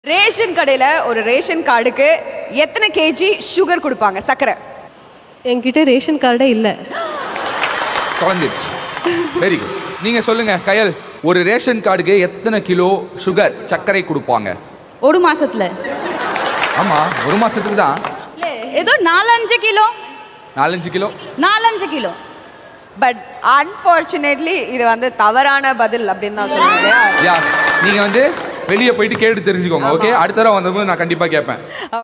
ration கடையில் ஒரு ration கார்டுக்கு எத்தனை கேஜி சுகர் கொடுப்பாங்க சர்க்கரை என்கிட்ட ரேஷன் கார்டே இல்லை குறைஞ்சிருச்சு வெரி குட் நீங்க சொல்லுங்க கயல் ஒரு ரேஷன் கார்டுக்கு எத்தனை கிலோ சுகர் சர்க்கரை கொடுப்பாங்க ஒரு மாசத்துல ஆமா ஒரு மாசத்துக்கு தான் ஏதோ நாலஞ்சு கிலோ நாலஞ்சு கிலோ நாலஞ்சு கிலோ பட் அன்ஃபார்ச்சுனேட்லி இது வந்து தவறான பதில் அப்படின்னு தான் சொல்லுங்க இல்லையா யா நீங்க வந்து வெளியே போயிட்டு கேட்டு தெரிஞ்சுக்கோங்க ஓகே அடுத்த தடவை வந்தபோது நான் கண்டிப்பா கேட்பேன்